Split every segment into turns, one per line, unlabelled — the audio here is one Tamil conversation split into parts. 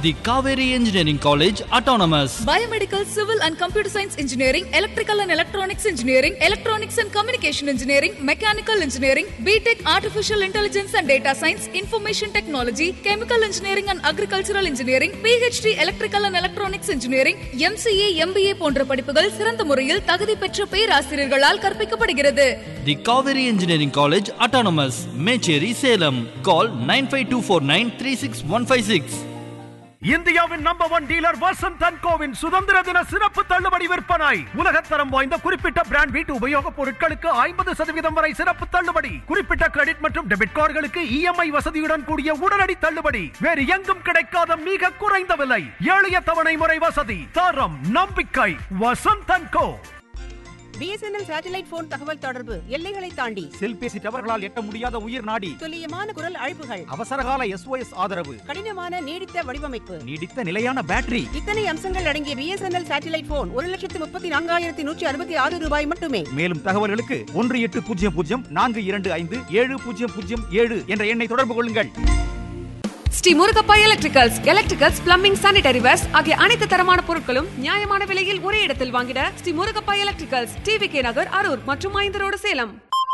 The Kaveri Engineering College Autonomous.
Biomedical, Civil and Computer Science Engineering, Electrical and Electronics Engineering, Electronics and Communication Engineering, Mechanical Engineering, BTech Artificial Intelligence and Data Science, Information Technology, Chemical Engineering and Agricultural Engineering, PhD Electrical and Electronics Engineering, MCA, MBA போன்ற படிப்புகள் சிறந்த முறையில் தகுதி பெற்ற பேராசிரியர்களால் கற்பிக்கப்படுகிறது
The Kaveri Engineering College Autonomous. Mecheri Salem. Call 95249
இந்தியாவின் number one dealer Vasanth and கோவின் சுதந்திர தின சிறப்பு தள்ளுபடி விற்பனை உலகத்தரம் வாய்ந்த குறிப்பிட்ட பிராண்ட் வீட்டு உபயோகப் பொருட்களுக்கு ஐம்பது சதவீதம் வரை சிறப்பு தள்ளுபடி குறிப்பிட்ட கிரெடிட் மற்றும் டெபிட் கார்டுகளுக்கு இஎம்ஐ வசதியுடன் கூடிய உடனடி தள்ளுபடி வேறு எங்கும் கிடைக்காத மிக குறைந்த விலை எளிய தவணை முறை வசதி தரம் நம்பிக்கை Vasanth and co
BSNL satellite phone தகவல் தொடர்பு எல்லைகளை தாண்டி
செல்பேசி டவர்களால் எட்ட முடியாத உயிர் நாடி
துல்லியமான குரல் அழைப்புகள்
அவசரகால எஸ்ஓஎஸ் ஆதரவு
கடினமான நீடித்த வடிவமைப்பு
நீடித்த நிலையான பேட்டரி
இத்தனை அம்சங்கள் அடங்கிய பிஎஸ்என்எல் சேட்டலைட் போன் ஒரு லட்சத்து முப்பத்தி நான்காயிரத்தி நூற்றி அறுபத்தி ஆறு ரூபாய் மட்டுமே
மேலும் தகவல்களுக்கு ஒன்று எட்டு பூஜ்ஜியம் பூஜ்ஜியம் நான்கு இரண்டு ஐந்து ஏழு பூஜ்ஜியம் பூஜ்ஜியம் ஏழு என்ற எண்ணை தொடர்பு கொள்ளுங்கள்
Sri Murugappa electricals electricals plumbing sanitary wares ஆகிய அனைத்து தரமான பொருட்களும் நியாயமான விலையில் ஒரே இடத்தில் வாங்கிட Sri Murugappa electricals TV K Nagar Arur மற்றும் ஐந்து ரோடு சேலம்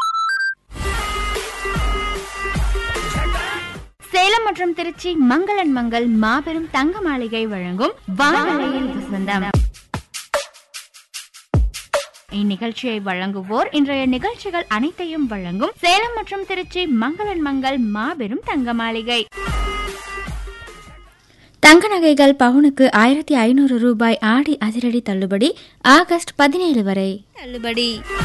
சேலம் மற்றும் திருச்சி மங்களன் மங்கள் மாபெரும் தங்க மாளிகை வழங்கும் வானலையில் வசந்தம் இந்நிகழ்ச்சியை வழங்குவோர் இன்றைய நிகழ்ச்சிகள் அனைத்தையும் வழங்கும் சேலம் மற்றும் திருச்சி மங்களன் மங்கள் மாபெரும் தங்க மாளிகை தங்க நகைகள் பவுனுக்கு ஆயிரத்தி ஐநூறு ரூபாய் ஆடி அதிரடி தள்ளுபடி ஆகஸ்ட் பதினேழு வரை தள்ளுபடி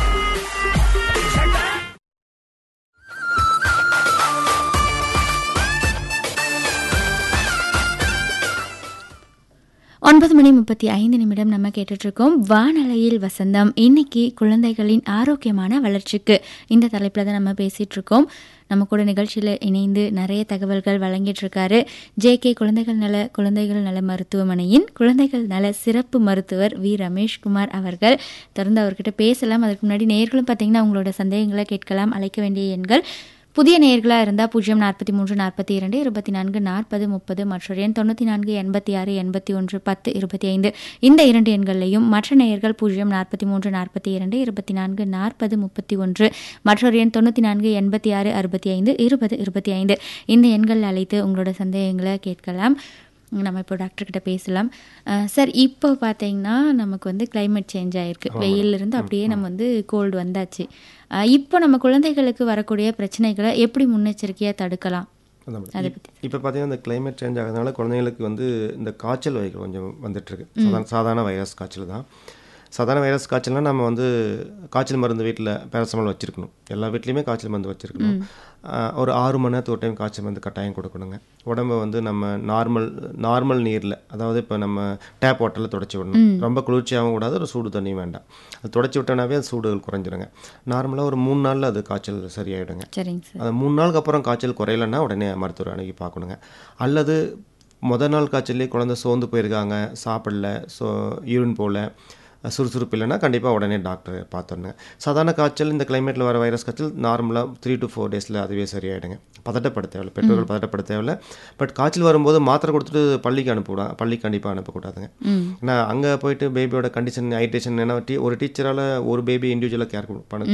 ஒன்பது மணி முப்பத்தி ஐந்து நிமிடம் நம்ம கேட்டுட்டு இருக்கோம் வானலையில் வசந்தம் இன்னைக்கு குழந்தைகளின் ஆரோக்கியமான வளர்ச்சிக்கு இந்த தலைப்பில் தான் நம்ம பேசிட்டு இருக்கோம் நம்ம கூட நிகழ்ச்சியில் இணைந்து நிறைய தகவல்கள் வழங்கிட்டு இருக்காரு ஜே கே குழந்தைகள் நல குழந்தைகள் நல மருத்துவமனையின் குழந்தைகள் நல சிறப்பு மருத்துவர் வி ரமேஷ்குமார் அவர்கள் தொடர்ந்து அவர்கிட்ட பேசலாம் அதுக்கு முன்னாடி நேர்களும் பார்த்தீங்கன்னா உங்களோட சந்தேகங்களை கேட்கலாம் அழைக்க வேண்டிய எண்கள் புதிய நேயர்களாக இருந்தால் பூஜ்ஜியம் நாற்பத்தி மூன்று நாற்பத்தி இரண்டு இருபத்தி நான்கு நாற்பது முப்பது மற்றொரு எண் தொண்ணூற்றி நான்கு எண்பத்தி ஆறு எண்பத்தி ஒன்று பத்து இருபத்தி ஐந்து இந்த இரண்டு எண்களையும் மற்ற நேயர்கள் பூஜ்ஜியம் நாற்பத்தி மூன்று நாற்பத்தி இரண்டு இருபத்தி நான்கு நாற்பது முப்பத்தி ஒன்று மற்றொரு எண் தொண்ணூற்றி நான்கு எண்பத்தி ஆறு அறுபத்தி ஐந்து இருபது இருபத்தி ஐந்து இந்த எண்கள் அழைத்து உங்களோட சந்தேகங்களை கேட்கலாம் நம்ம இப்போ டாக்டர்கிட்ட பேசலாம் அஹ் சார் இப்போ பார்த்தீங்கன்னா நமக்கு வந்து climate சேஞ்ச் ஆயிருக்கு வெயிலிருந்து அப்படியே நம்ம வந்து கோல்டு வந்தாச்சு அஹ் இப்போ நம்ம குழந்தைகளுக்கு வரக்கூடிய பிரச்சனைகளை எப்படி முன்னெச்சரிக்கையாக தடுக்கலாம் அதை பற்றி
இப்போ பார்த்தீங்கன்னா இந்த climate சேஞ்ச் ஆகிறதுனால குழந்தைங்களுக்கு வந்து இந்த காய்ச்சல் வகை கொஞ்சம் வந்துட்டுருக்கு சாதாரண சாதாரண வைரஸ் காய்ச்சல் தான் சாதாரண வைரஸ் காய்ச்சல்னால் நம்ம வந்து காய்ச்சல் மருந்து வீட்டில் பேரசமல் வச்சுருக்கணும் எல்லா வீட்லேயுமே காய்ச்சல் மருந்து வச்சுருக்கணும் ஒரு ஆறு மணி நேரத்துக்கு ஒரு டைம் காய்ச்சல் மருந்து கட்டாயம் கொடுக்கணுங்க உடம்ப வந்து நம்ம நார்மல் நார்மல் நீரில் அதாவது இப்போ நம்ம டேப் வாட்டரில் தொடச்சி விடணும் ரொம்ப குளிர்ச்சியாகவும் கூடாது ஒரு சூடு தண்ணியும் வேண்டாம் அது தொடச்சி விட்டோன்னாவே அது சூடுகள் குறைஞ்சிருங்க நார்மலாக ஒரு மூணு நாளில் அது காய்ச்சல் சரியாயிடுங்க
சரிங்க சார்
அது மூணு நாளுக்கு அப்புறம் காய்ச்சல் குறையலன்னா உடனே மருத்துவர் அணுகி பார்க்கணுங்க அல்லது முத நாள் காய்ச்சல்லே குழந்தை சோர்ந்து போயிருக்காங்க சாப்பிடல ஸோ யூரின் போகல சுறுசுறுப்பு இல்லைன்னா கண்டிப்பாக உடனே டாக்டர் பார்த்துடணுங்க சாதாரண காய்ச்சல் இந்த கிளைமேட்டில் வர வைரஸ் காய்ச்சல் நார்மலாக த்ரீ டு ஃபோர் டேஸில் அதுவே சரியாயிடுங்க பதட்டப்பட தேவையில்ல பெற்றோர்கள் பதட்டப்பட தேவையில்ல பட் காய்ச்சல் வரும்போது மாத்திரை கொடுத்துட்டு பள்ளிக்கு அனுப்பிவிடா பள்ளிக்கு கண்டிப்பாக அனுப்பக்கூடாதுங்க ஏன்னா அங்கே போயிட்டு பேபியோட கண்டிஷன் ஹைட்ரேஷன் என்ன ஒரு டீச்சரால் ஒரு பேபி இண்டிவிஜுவலாக கேர் பண்ண